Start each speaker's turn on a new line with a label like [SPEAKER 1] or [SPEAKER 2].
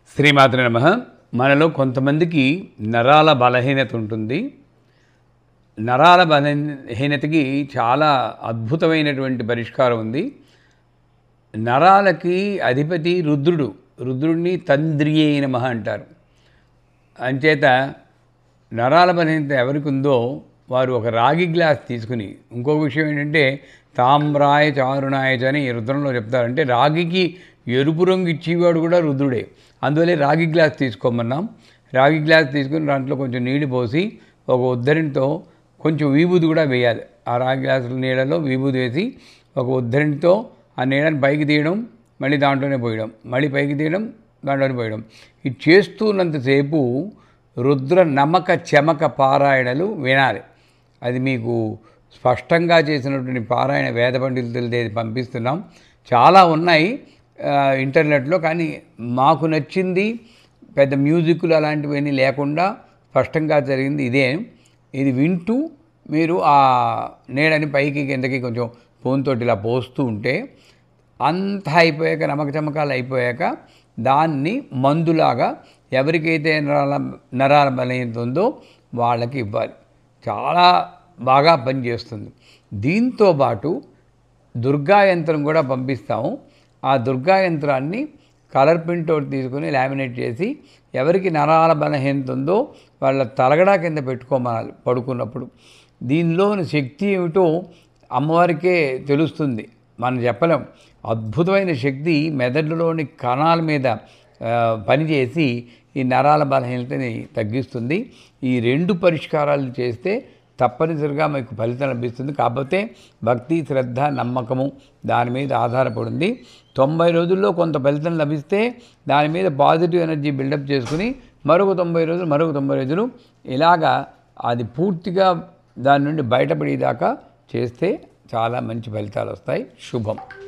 [SPEAKER 1] శ్రీమాతృ నమ మనలో కొంతమందికి నరాల బలహీనత ఉంటుంది నరాల బలహీనతకి చాలా అద్భుతమైనటువంటి పరిష్కారం ఉంది నరాలకి అధిపతి రుద్రుడు రుద్రుడిని తంద్రియే నమ అంటారు అంచేత నరాల బలహీనత ఎవరికి ఉందో వారు ఒక రాగి గ్లాస్ తీసుకుని ఇంకొక విషయం ఏంటంటే తామ్రాయ చారుణాయ చ అని ఈ రుద్రంలో చెప్తారు అంటే రాగికి ఎరుపు రంగు ఇచ్చేవాడు కూడా రుద్రుడే అందువల్లే రాగి గ్లాస్ తీసుకోమన్నాం రాగి గ్లాస్ తీసుకుని దాంట్లో కొంచెం నీళ్లు పోసి ఒక ఉద్ధరణితో కొంచెం విభూది కూడా వేయాలి ఆ రాగి గ్లాసుల నీళ్ళలో విభూది వేసి ఒక ఉద్ధరణితో ఆ నీళ్ళని పైకి తీయడం మళ్ళీ దాంట్లోనే పోయడం మళ్ళీ పైకి తీయడం దాంట్లోనే పోయడం ఇది చేస్తున్నంతసేపు రుద్ర నమక చమక పారాయణలు వినాలి అది మీకు స్పష్టంగా చేసినటువంటి పారాయణ వేద పండితులది పంపిస్తున్నాం చాలా ఉన్నాయి ఆ, ఇంటర్నెట్లో కానీ మాకు నచ్చింది పెద్ద మ్యూజిక్లు అలాంటివన్నీ లేకుండా స్పష్టంగా జరిగింది ఇదే ఇది వింటూ మీరు ఆ నీడని పైకి కిందకి కొంచెం ఫోన్తోటి ఇలా పోస్తూ ఉంటే అంతా అయిపోయాక నమ్మక చమకాలు అయిపోయాక దాన్ని మందులాగా ఎవరికైతే నరాల నరాల బలహీనత ఉందో వాళ్ళకి ఇవ్వాలి చాలా బాగా పనిచేస్తుంది దీంతో పాటు దుర్గా యంత్రం కూడా పంపిస్తాము ఆ దుర్గా యంత్రాన్ని కలర్ ప్రింట్ ఒకటి తీసుకుని లామినేట్ చేసి ఎవరికి నరాల బలహీనత ఉందో వాళ్ళ తలగడా కింద పెట్టుకోమనాలి పడుకున్నప్పుడు దీనిలోని శక్తి ఏమిటో అమ్మవారికే తెలుస్తుంది మనం చెప్పలేం అద్భుతమైన శక్తి మెదడులోని కణాల మీద ఆ, పనిచేసి ఈ నరాల బలహీనతని తగ్గిస్తుంది ఈ రెండు పరిష్కారాలు చేస్తే తప్పనిసరిగా మీకు ఫలితం లభిస్తుంది కాకపోతే భక్తి శ్రద్ధ నమ్మకము దాని మీద ఆధారపడింది తొంభై రోజుల్లో కొంత ఫలితం లభిస్తే దాని మీద పాజిటివ్ ఎనర్జీ బిల్డప్ చేసుకుని మరొక తొంభై రోజులు మరొక తొంభై రోజులు ఇలాగా అది పూర్తిగా దాని నుండి బయటపడేదాకా చేస్తే చాలా మంచి ఫలితాలు వస్తాయి శుభం